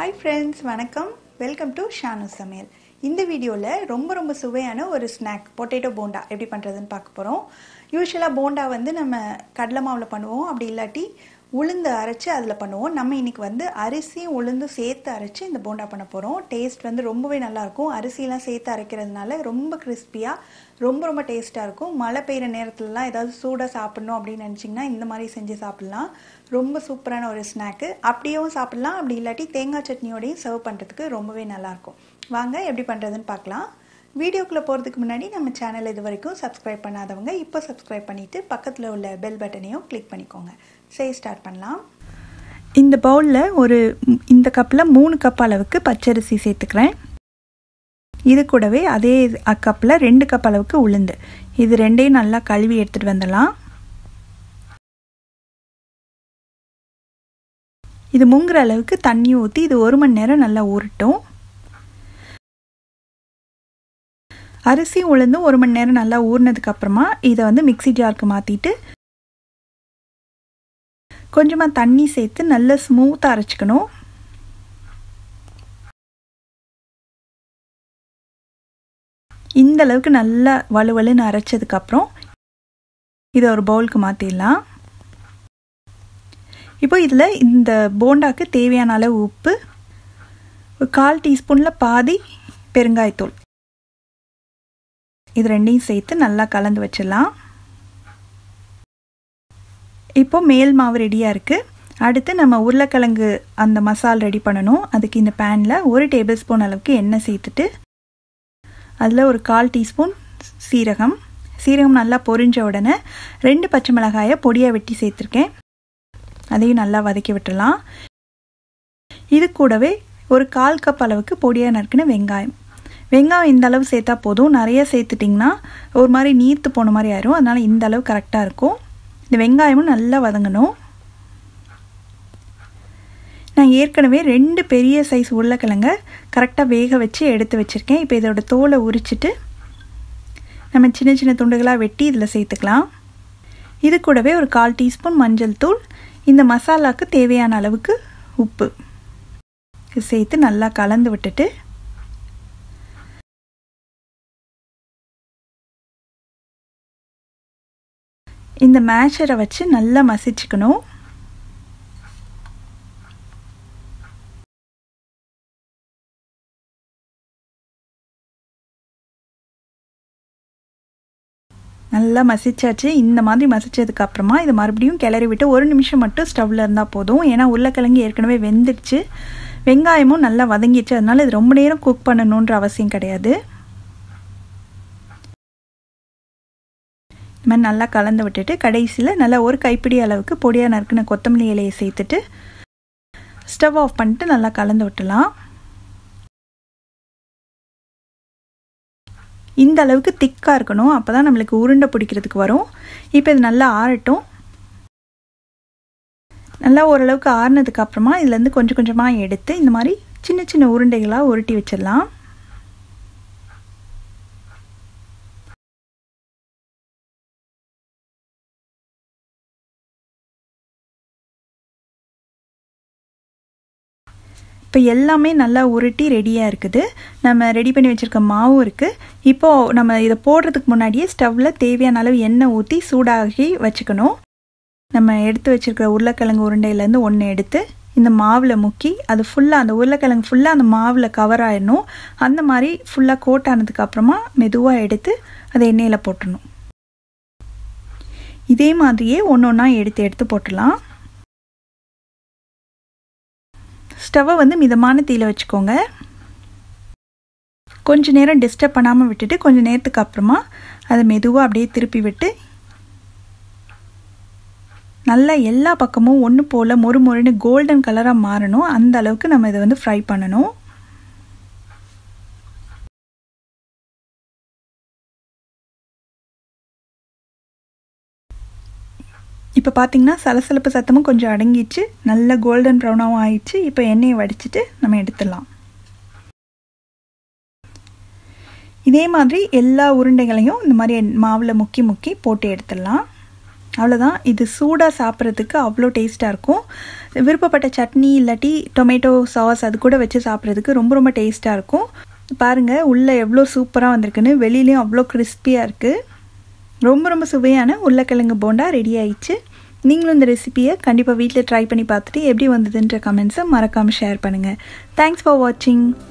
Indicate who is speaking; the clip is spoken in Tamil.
Speaker 1: ஹாய் ஃப்ரெண்ட்ஸ் வணக்கம் வெல்கம் டு ஷானு சமையல் இந்த வீடியோவில் ரொம்ப ரொம்ப சுவையான ஒரு ஸ்நாக் பொட்டேட்டோ போண்டா எப்படி பண்ணுறதுன்னு பார்க்க போகிறோம் யூஸ்வலாக போண்டா வந்து நம்ம கடலை மாவில் பண்ணுவோம் அப்படி இல்லாட்டி உளுந்து அரைச்சி அதில் பண்ணுவோம் நம்ம இன்றைக்கி வந்து அரிசியும் உளுந்தும் சேர்த்து அரைச்சி இந்த போண்டா பண்ண போகிறோம் டேஸ்ட் வந்து ரொம்பவே நல்லாயிருக்கும் அரிசியெலாம் சேர்த்து அரைக்கிறதுனால ரொம்ப கிறிஸ்பியாக ரொம்ப ரொம்ப டேஸ்ட்டாக இருக்கும் மழை பெய்கிற நேரத்துலலாம் ஏதாவது சூடாக சாப்பிட்ணும் அப்படின்னு நினச்சிங்கன்னா இந்த மாதிரி செஞ்சு சாப்பிட்லாம் ரொம்ப சூப்பரான ஒரு ஸ்நாக்கு அப்படியும் சாப்பிட்லாம் அப்படி இல்லாட்டி தேங்காய் சட்னியோடையும் சர்வ் பண்ணுறதுக்கு ரொம்பவே நல்லாயிருக்கும் வாங்க எப்படி பண்ணுறதுன்னு பார்க்கலாம் வீடியோக்குள்ளே போகிறதுக்கு முன்னாடி நம்ம சேனல் இது வரைக்கும் சப்ஸ்கிரைப் பண்ணாதவங்க இப்போ சப்ஸ்கிரைப் பண்ணிவிட்டு பக்கத்தில் உள்ள பெல் பட்டனையும் கிளிக் பண்ணிக்கோங்க சரி ஸ்டார்ட் பண்ணலாம் இந்த பவுலில் ஒரு இந்த கப்பில் மூணு கப் அளவுக்கு பச்சரிசி சேர்த்துக்கிறேன் இது கூடவே அதே கப்பில் ரெண்டு கப் அளவுக்கு உளுந்து இது ரெண்டையும் நல்லா கழுவி எடுத்துகிட்டு வந்துடலாம் இது முங்குற அளவுக்கு தண்ணி ஊற்றி இது ஒரு மணி நேரம் நல்லா ஊறட்டும் அரிசி உளுந்தும் ஒரு மணி நேரம் நல்லா ஊறினதுக்கு அப்புறமா இதை வந்து மிக்சி ஜாருக்கு மாற்றிட்டு கொஞ்சமாக தண்ணி சேர்த்து நல்லா ஸ்மூத்தாக அரைச்சிக்கணும் இந்த அளவுக்கு நல்லா வலுவலுன்னு அரைச்சதுக்கப்புறம் இதை ஒரு பவுலுக்கு மாற்றிடலாம் இப்போ இதில் இந்த போண்டாக்கு தேவையான அளவு உப்பு ஒரு கால் டீஸ்பூனில் பாதி பெருங்காயத்தூள் இது ரெண்டையும் சேர்த்து நல்லா கலந்து வச்சிடலாம் இப்போ மேல் மாவு ரெடியாக இருக்குது அடுத்து நம்ம உருளைக்கிழங்கு அந்த மசால் ரெடி பண்ணணும் அதுக்கு இந்த பேனில் ஒரு டேபிள் ஸ்பூன் அளவுக்கு எண்ணெய் சேர்த்துட்டு அதில் ஒரு கால் டீஸ்பூன் சீரகம் சீரகம் நல்லா பொரிஞ்ச உடனே ரெண்டு பச்சை மிளகாயை பொடியாக வெட்டி சேர்த்துருக்கேன் அதையும் நல்லா வதக்கி விட்டுடலாம் இது கூடவே ஒரு கால் கப் அளவுக்கு பொடியாக நறுக்கின வெங்காயம் வெங்காயம் இந்த அளவு சேர்த்தா போதும் நிறைய சேர்த்துட்டிங்கன்னா ஒரு மாதிரி நீர்த்து போன மாதிரி ஆயிரும் அதனால் இந்த அளவு கரெக்டாக இருக்கும் இந்த வெங்காயமும் நல்லா வதங்கணும் நான் ஏற்கனவே ரெண்டு பெரிய சைஸ் உருளைக்கிழங்க கரெக்டாக வேக வச்சு எடுத்து வச்சுருக்கேன் இப்போ இதோட தோலை உரிச்சிட்டு நம்ம சின்ன சின்ன துண்டுகளாக வெட்டி இதில் சேர்த்துக்கலாம் இது கூடவே ஒரு கால் டீஸ்பூன் மஞ்சள் தூள் இந்த மசாலாவுக்கு தேவையான அளவுக்கு உப்பு சேர்த்து நல்லா கலந்து விட்டுட்டு இந்த மேஷரை வச்சு நல்லா மசிச்சுக்கணும் நல்லா மசிச்சாச்சு இந்த மாதிரி மசிச்சதுக்கு அப்புறமா இதை மறுபடியும் கிளறி விட்டு ஒரு நிமிஷம் மட்டும் ஸ்டவ்வில் இருந்தால் போதும் ஏன்னா உருளைக்கிழங்கு ஏற்கனவே வெந்துடுச்சு வெங்காயமும் நல்லா வதங்கிடுச்சு அதனால இது ரொம்ப நேரம் குக் பண்ணணுன்ற அவசியம் கிடையாது இது மாதிரி நல்லா கலந்து விட்டுட்டு கடைசியில் நல்லா ஒரு கைப்பிடி அளவுக்கு பொடியாக நறுக்கின கொத்தமல்லி இலையை சேர்த்துட்டு ஸ்டவ் ஆஃப் பண்ணிட்டு நல்லா கலந்து விட்டுலாம் இந்த அளவுக்கு திக்காக இருக்கணும் அப்போ தான் நம்மளுக்கு உருண்டை பிடிக்கிறதுக்கு வரும் இப்போ இது நல்லா ஆறட்டும் நல்லா ஓரளவுக்கு ஆறுனதுக்கு அப்புறமா இதுலேருந்து கொஞ்சம் கொஞ்சமாக எடுத்து இந்த மாதிரி சின்ன சின்ன உருண்டைகளாக உருட்டி வச்சிடலாம் இப்போ எல்லாமே நல்லா உருட்டி ரெடியாக இருக்குது நம்ம ரெடி பண்ணி வச்சுருக்க மாவும் இருக்குது இப்போது நம்ம இதை போடுறதுக்கு முன்னாடியே ஸ்டவ்வில் தேவையான அளவு எண்ணெய் ஊற்றி சூடாகி வச்சுக்கணும் நம்ம எடுத்து வச்சுருக்கிற உருளைக்கிழங்கு உருண்டையிலேருந்து ஒன்று எடுத்து இந்த மாவில் முக்கி அது ஃபுல்லாக அந்த உருளைக்கிழங்கு ஃபுல்லாக அந்த மாவில் கவர் ஆயிடணும் அந்த மாதிரி ஃபுல்லாக கோட் ஆனதுக்கப்புறமா மெதுவாக எடுத்து அதை எண்ணெயில் போட்டுடணும் இதே மாதிரியே ஒன்று ஒன்றா எடுத்து எடுத்து போட்டுடலாம் ஸ்டவ்வை வந்து மிதமான தீயில் வச்சுக்கோங்க கொஞ்ச நேரம் டிஸ்டர்ப் பண்ணாமல் விட்டுட்டு கொஞ்சம் நேரத்துக்கு அப்புறமா அதை மெதுவாக அப்படியே திருப்பி விட்டு நல்லா எல்லா பக்கமும் ஒன்று போல் மொறு மொறுன்னு கோல்டன் கலராக மாறணும் அந்த அளவுக்கு நம்ம இதை வந்து ஃப்ரை பண்ணணும் இப்போ பார்த்தீங்கன்னா சலசலப்பு சத்தமும் கொஞ்சம் அடங்கிச்சு நல்ல கோல்டன் ப்ரௌனாகவும் ஆயிடுச்சு இப்போ எண்ணெயை வடிச்சிட்டு நம்ம எடுத்துடலாம் இதே மாதிரி எல்லா உருண்டைகளையும் இந்த மாதிரி மாவில் முக்கி முக்கி போட்டு எடுத்துடலாம் அவ்வளோதான் இது சூடாக சாப்பிட்றதுக்கு அவ்வளோ டேஸ்ட்டாக இருக்கும் விருப்பப்பட்ட சட்னி இல்லாட்டி டொமேட்டோ சாஸ் அது கூட வச்சு சாப்பிட்றதுக்கு ரொம்ப ரொம்ப டேஸ்ட்டாக இருக்கும் பாருங்கள் உள்ளே எவ்வளோ சூப்பராக வந்திருக்குன்னு வெளியிலையும் அவ்வளோ கிறிஸ்பியாக இருக்குது ரொம்ப ரொம்ப சுவையான உருளைக்கிழங்கு போண்டா ரெடி ஆயிடுச்சு நீங்களும் இந்த ரெசிபியை கண்டிப்பாக வீட்டில் ட்ரை பண்ணி பார்த்துட்டு எப்படி வந்ததுன்ற கமெண்ட்ஸை மறக்காமல் ஷேர் பண்ணுங்கள் தேங்க்ஸ் ஃபார் வாட்சிங்